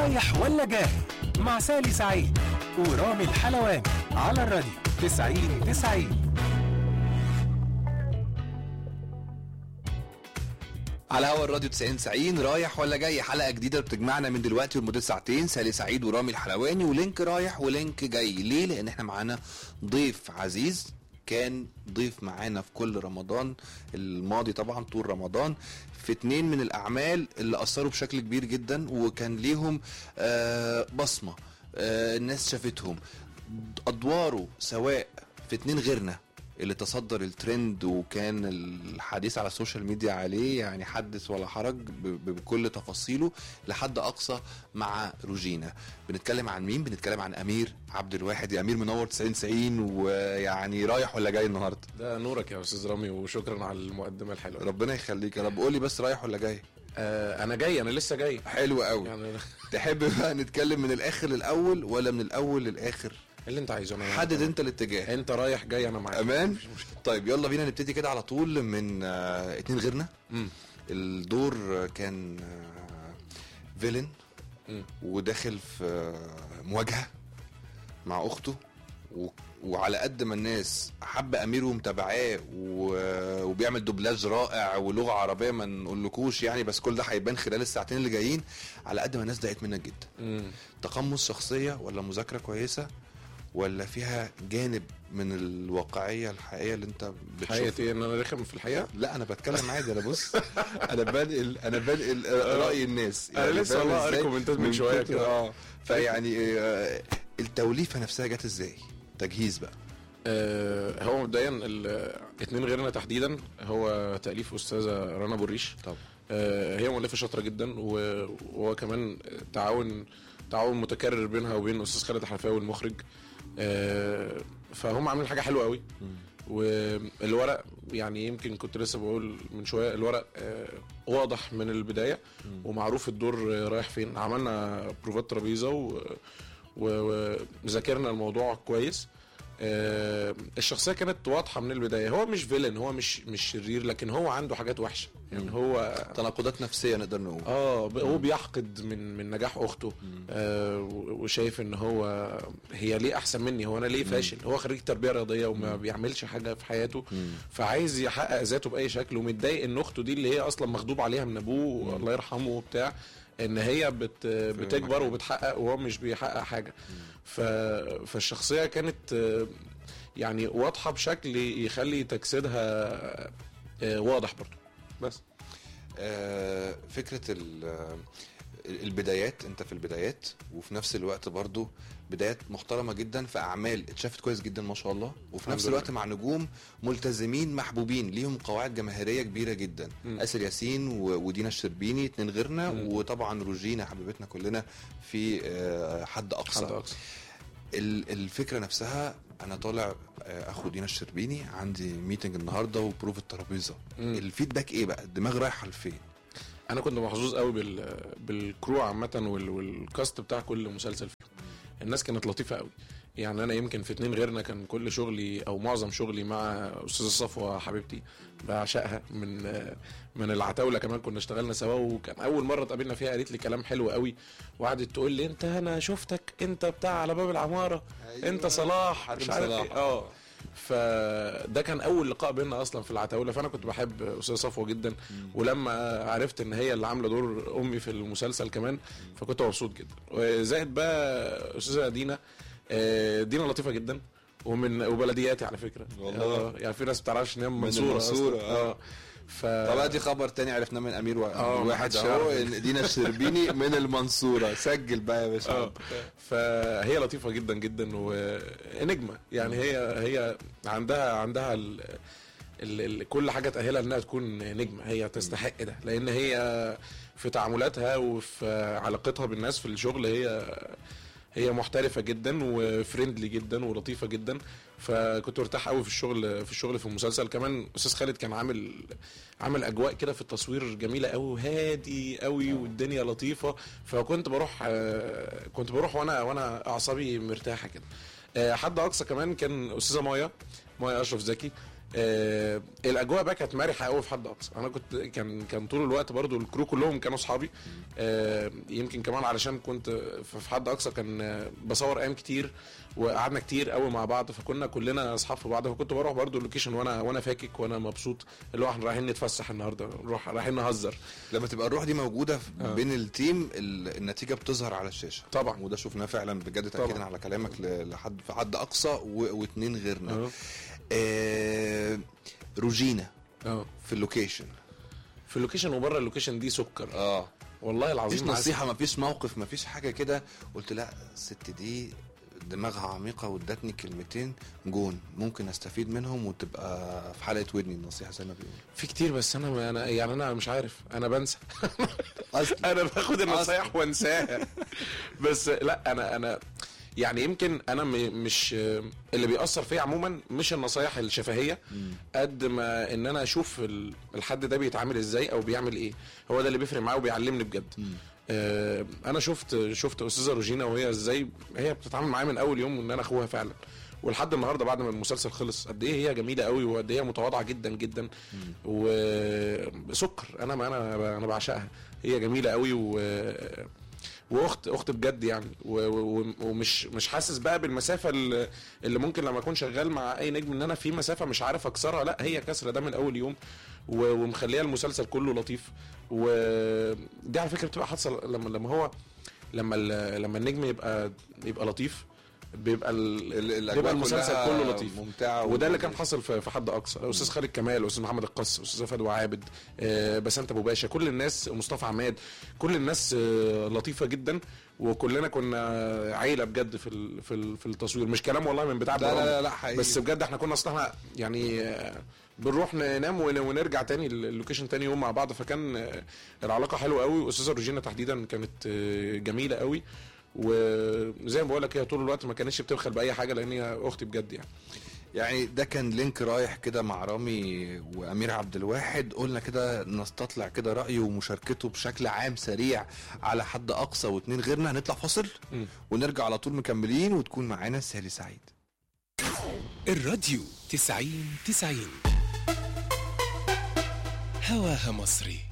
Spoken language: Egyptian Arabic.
رايح ولا جاي مع سالي سعيد ورامي الحلواني على الراديو 90 90 على هوا الراديو 90 90 رايح ولا جاي حلقه جديده بتجمعنا من دلوقتي لمده ساعتين سالي سعيد ورامي الحلواني ولينك رايح ولينك جاي ليه لان احنا معانا ضيف عزيز كان ضيف معانا في كل رمضان الماضي طبعا طول رمضان في اتنين من الاعمال اللي اثروا بشكل كبير جدا وكان ليهم آه بصمه آه الناس شافتهم ادواره سواء في اتنين غيرنا اللي تصدر الترند وكان الحديث على السوشيال ميديا عليه يعني حدث ولا حرج ب- ب- بكل تفاصيله لحد اقصى مع روجينا بنتكلم عن مين بنتكلم عن امير عبد الواحد يا امير منور 90 90 ويعني رايح ولا جاي النهارده ده نورك يا استاذ رامي وشكرا على المقدمه الحلوه ربنا يخليك يا رب قول لي بس رايح ولا جاي آه انا جاي انا لسه جاي حلو قوي يعني تحب بقى نتكلم من الاخر للاول ولا من الاول للاخر اللي انت عايزه انا حدد انت الاتجاه انت رايح جاي انا معاك امان مفيش مشكله طيب يلا بينا نبتدي كده على طول من آه اتنين غيرنا مم. الدور كان آه فيلن مم. وداخل في آه مواجهه مع اخته و... وعلى قد ما الناس حب امير ومتابعاه و... وبيعمل دوبلاج رائع ولغه عربيه ما نقولكوش يعني بس كل ده هيبان خلال الساعتين اللي جايين على قد ما الناس ضايقت منك جدا مم. تقمص شخصيه ولا مذاكره كويسه ولا فيها جانب من الواقعيه الحقيقيه اللي انت بتشوفها حقيقتي ان انا رخم في الحقيقه لا انا بتكلم عادي انا بص انا بنقل انا بنقل راي الناس أنا لسه فاهم والله قاري إزاي؟ كومنتات من شوية كتر- كده. اه فيعني آه، التوليفه نفسها جت ازاي تجهيز بقى آه هو مبدئيا ال- اتنين غيرنا تحديدا هو تاليف استاذه رنا بوريش طب آه هي مؤلفه شاطره جدا و- وهو كمان تعاون تعاون متكرر بينها وبين استاذ خالد حنفاوي المخرج آه فهم عاملين حاجه حلوه قوي والورق يعني يمكن كنت لسه بقول من شويه الورق آه، واضح من البدايه ومعروف الدور آه، رايح فين عملنا بروفات ترابيزه و- و- وذاكرنا الموضوع كويس آه، الشخصيه كانت واضحه من البدايه هو مش فيلن هو مش مش شرير لكن هو عنده حاجات وحشه يعني هو تناقضات نفسيه نقدر نقول اه ب- هو بيحقد من من نجاح اخته آه و- وشايف ان هو هي ليه احسن مني هو انا ليه فاشل هو خريج تربيه رياضيه وما بيعملش حاجه في حياته فعايز يحقق ذاته باي شكل ومتضايق ان اخته دي اللي هي اصلا مغضوب عليها من ابوه الله يرحمه وبتاع ان هي بت بتكبر مكان. وبتحقق وهو مش بيحقق حاجه ف فالشخصيه كانت آه، يعني واضحه بشكل يخلي تجسيدها آه، واضح برضه بس آه، فكره ال- آه، البدايات انت في البدايات وفي نفس الوقت برضو بدايات محترمه جدا في اعمال اتشافت كويس جدا ما شاء الله وفي الحمد نفس لله. الوقت مع نجوم ملتزمين محبوبين ليهم قواعد جماهيريه كبيره جدا مم. اسر ياسين و- ودينا الشربيني اتنين غيرنا مم. وطبعا روجينا حبيبتنا كلنا في آه، حد اقصى حد اقصى ال- الفكره نفسها انا طالع آه، اخو دينا الشربيني عندي ميتنج النهارده وبروف الترابيزه مم. الفيدباك ايه بقى الدماغ رايحه لفين انا كنت محظوظ قوي بال بالكرو عامه وال... والكاست بتاع كل مسلسل فيهم الناس كانت لطيفه قوي يعني انا يمكن في اتنين غيرنا كان كل شغلي او معظم شغلي مع استاذه صفوه حبيبتي بعشقها من من العتاوله كمان كنا اشتغلنا سوا وكان اول مره اتقابلنا فيها قالت لي كلام حلو قوي وقعدت تقول لي انت انا شفتك انت بتاع على باب العماره أيوة. انت صلاح حاتم مش عارف صلاح. ايه اه فده كان اول لقاء بينا اصلا في العتاوله فانا كنت بحب استاذه صفوه جدا ولما عرفت ان هي اللي عامله دور امي في المسلسل كمان فكنت مبسوط جدا وزائد بقى استاذه دينا آه، دينا لطيفه جدا ومن وبلدياتي على فكره والله. آه، يعني في ناس بتعرفش ان هي من منصوره المنصورة، أصلاً. آه. اه ف طب ادي خبر تاني عرفناه من امير آه، واحد محدش اهو يعرف. ان دينا الشربيني من المنصوره سجل بقى يا باشا اه فهي لطيفه جدا جدا ونجمه يعني هي هي عندها عندها ال ال ال كل حاجه تاهلها انها تكون نجمه هي تستحق ده لان هي في تعاملاتها وفي علاقتها بالناس في الشغل هي هي محترفه جدا وفريندلي جدا ولطيفه جدا فكنت مرتاح قوي في الشغل في الشغل في المسلسل كمان استاذ خالد كان عامل عامل اجواء كده في التصوير جميله قوي وهادي قوي والدنيا لطيفه فكنت بروح آه، كنت بروح وانا وانا اعصابي مرتاحه كده آه، حد اقصى كمان كان استاذه مايا مايا اشرف زكي آه الاجواء بقى كانت مرحه قوي في حد اقصى انا كنت كان كان طول الوقت برضو الكرو كلهم كانوا اصحابي آه يمكن كمان علشان كنت في في حد اقصى كان آه، بصور ايام كتير وقعدنا كتير قوي مع بعض فكنا كلنا اصحاب في بعض فكنت بروح برضو اللوكيشن وانا وانا فاكك وانا مبسوط اللي هو احنا رايحين نتفسح النهارده نروح رايحين نهزر لما تبقى الروح دي موجوده في- آه. بين التيم ال- النتيجه بتظهر على الشاشه طبعا. وده شفناه فعلا بجد تاكيدا طبعا. على كلامك ل- لحد في حد اقصى و- واتنين غيرنا اه آه روجينا اه في اللوكيشن في اللوكيشن وبره اللوكيشن دي سكر اه والله مفيش العظيم عسل. نصيحه مفيش موقف مفيش حاجه كده قلت لا الست دي دماغها عميقه وادتني كلمتين جون ممكن استفيد منهم وتبقى في حلقه ودني النصيحه زي ما بيقولوا في كتير بس انا انا يعني انا مش عارف انا بنسى أصل انا باخد النصايح وانساها بس لا انا انا يعني يمكن انا م- مش اللي بيأثر فيا عموما مش النصايح الشفهيه قد ما ان انا اشوف ال- الحد ده بيتعامل ازاي او بيعمل ايه هو ده اللي بيفرق معاه وبيعلمني بجد آه، انا شفت شفت استاذه روجينا وهي ازاي هي بتتعامل معايا من اول يوم ان انا اخوها فعلا ولحد النهارده بعد ما المسلسل خلص قد ايه هي جميله قوي وقد ايه هي متواضعه جدا جدا وسكر انا ما انا انا بعشقها هي جميله قوي و واخت اخت بجد يعني و- و- ومش مش حاسس بقى بالمسافه اللي اللي ممكن لما اكون شغال مع اي نجم ان انا في مسافه مش عارف اكسرها لا هي كسره ده من اول يوم و- ومخليه المسلسل كله لطيف ودي على فكره بتبقى حاصله لما لما هو لما ال- لما النجم يبقى يبقى لطيف بيبقى ال- ال- الأجواء بيبقى المسلسل كلها كله لطيف ممتعة وده اللي و- كان حاصل في في حد اقصى الاستاذ خالد كمال الاستاذ محمد القص الاستاذ فادي عابد آه، بسنت ابو باشا كل الناس مصطفى عماد كل الناس آه، لطيفه جدا وكلنا كنا عيله بجد في ال- في ال- في التصوير مش كلام والله من بتاع لا لا البرامج. لا, لا حقيقي بس بجد احنا كنا اصلا احنا يعني آه، بنروح ننام ون- ونرجع تاني اللوكيشن تاني يوم مع بعض فكان آه، العلاقه حلوه قوي واستاذه روجينا تحديدا كانت آه، جميله قوي وزي ما بقول لك هي طول الوقت ما كانتش بتبخل باي حاجه لان هي اختي بجد يعني يعني ده كان لينك رايح كده مع رامي وامير عبد الواحد قلنا كده نستطلع كده رايه ومشاركته بشكل عام سريع على حد اقصى واتنين غيرنا هنطلع فاصل مم. ونرجع على طول مكملين وتكون معانا سالي سعيد الراديو تسعين تسعين هواها مصري